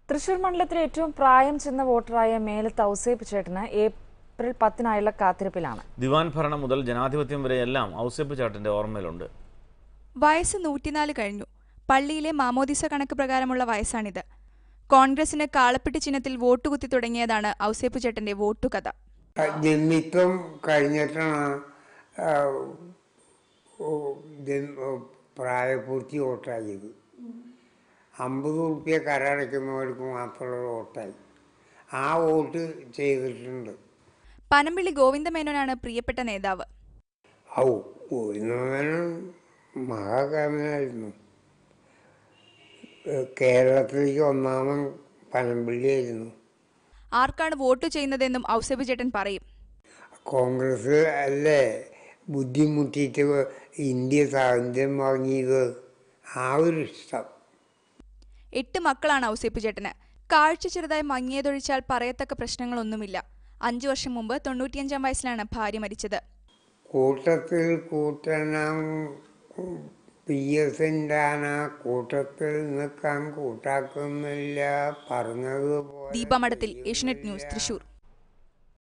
തൃശൂർ മണ്ഡലത്തിലെ ഏറ്റവും പ്രായം ചെന്ന വോട്ടറായ മേലത്ത് ഔസേപ്പ് ചേട്ടന് ഏപ്രിൽ പത്തിനായുള്ള കാത്തിരിപ്പിലാണ് ദിവാൻ ഭരണം മുതൽ ജനാധിപത്യം വരെ എല്ലാം ഔസേപ്പ് ചാട്ടിന്റെ ഓർമ്മയിലുണ്ട് വയസ്സ് നൂറ്റിനാല് കഴിഞ്ഞു പള്ളിയിലെ മാമോദിസ കണക്ക് പ്രകാരമുള്ള വയസ്സാണിത് കോൺഗ്രസിന് കാളപ്പെട്ടി ചിഹ്നത്തിൽ വോട്ട് കുത്തി തുടങ്ങിയതാണ് ഔസേപ്പ് ചേട്ടന്റെ വോട്ടുകഥ ജന്മിത്വം കഴിഞ്ഞിട്ടാണ് ആ, ഓ, ജൻ- ഓ, പ്രായപൂർത്തി വോട്ടായത് അമ്പത് റുപ്യ കരടയ്ക്കുന്നവർക്ക് മാത്രമുള്ള വോട്ടായി ആ വോട്ട് ചെയ്തിട്ടുണ്ട് പനമ്പിള്ളി ഗോവിന്ദമേനോനാണ് പ്രിയപ്പെട്ട നേതാവ് ഔ ഗോവിന്ദമേനോൻ മഹാകാമനായിരുന്നു ഏഹ് കേരളത്തിലേക്ക് ഒന്നാമൻ പനമ്പിള്ളിയായിരുന്നു ആർക്കാണ് വോട്ട് ചെയ്യുന്നതെന്നും ഔസേപ്പ് ചേട്ടൻ പറയും കോൺഗ്രസ് അല്ലേ ബുദ്ധിമുട്ടിയിട്ട് ഇന്ത്യ സ്വാതന്ത്ര്യം വാങ്ങിയത് ആ ഒരു ഇഷ്ടം എട്ട് മക്കളാണ് ഔസേപ്പ് ചേട്ടന് കാഴ്ച ചെറുതായി മങ്ങിയതൊഴിച്ചാൽ പറയത്തക്ക പ്രശ്നങ്ങളൊന്നുമില്ല അഞ്ചു വർഷം മുമ്പ് തൊണ്ണൂറ്റിയഞ്ചാം വയസ്സിലാണ് ഭാര്യ മരിച്ചത് കൂട്ടത്തിൽ കൂട്ടണം പി എസിൻ്റെ ആന കൂട്ടത്തിൽ നിൽക്കാൻ കൂട്ടാക്കുന്നില്ല പറഞ്ഞതുപോലെ ദീപമഠത്തിൽ ഏഷ്യനെറ്റ് ന്യൂസ് തൃശൂർ